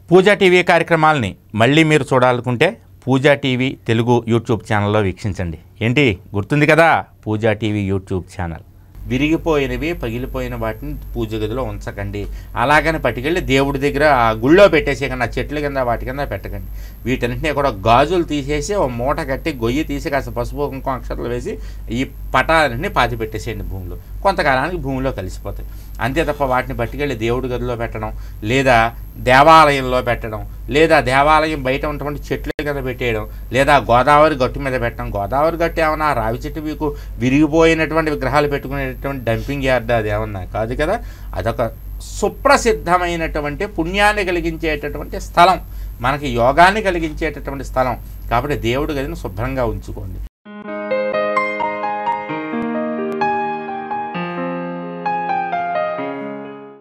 పూజా TV కార్యక్రమాలని మళ్ళీ మీరు చూడాలనుకుంటే పూజా టీవీ తెలుగు యూట్యూబ్ ఛానల్లో వీక్షించండి ఏంటి గుర్తుంది కదా పూజా టీవీ యూట్యూబ్ ఛానల్ విరిగిపోయినవి పగిలిపోయిన వాటిని పూజ గదిలో ఉంచకండి అలాగని పట్టుకెళ్ళి దేవుడి దగ్గర ఆ గుళ్ళో పెట్టేసేయకండి ఆ చెట్ల కింద వాటి కింద పెట్టకండి వీటన్నిటిని కూడా గాజులు తీసేసి ఒక మూట కట్టి గొయ్యి తీసి కాస్త పసుపు కుంకుమ అక్షరాలు వేసి ఈ పటాలన్నీ పాతి పెట్టేసేయండి భూమిలో కొంతకాలానికి భూమిలో కలిసిపోతాయి అంతే తప్ప వాటిని పట్టుకెళ్ళి దేవుడి గదిలో పెట్టడం లేదా దేవాలయంలో పెట్టడం లేదా దేవాలయం బయట ఉన్నటువంటి చెట్ల కింద పెట్టేయడం లేదా గోదావరి గట్టు మీద పెట్టడం గోదావరి గట్టు ఏమన్నా రావి చెట్టు మీకు విరిగిపోయినటువంటి విగ్రహాలు పెట్టుకునేటటువంటి డంపింగ్ యార్డ్ అది ఏమన్నా కాదు కదా అదొక సుప్రసిద్ధమైనటువంటి పుణ్యాన్ని కలిగించేటటువంటి స్థలం మనకి యోగాన్ని కలిగించేటటువంటి స్థలం కాబట్టి దేవుడి గదిని శుభ్రంగా ఉంచుకోండి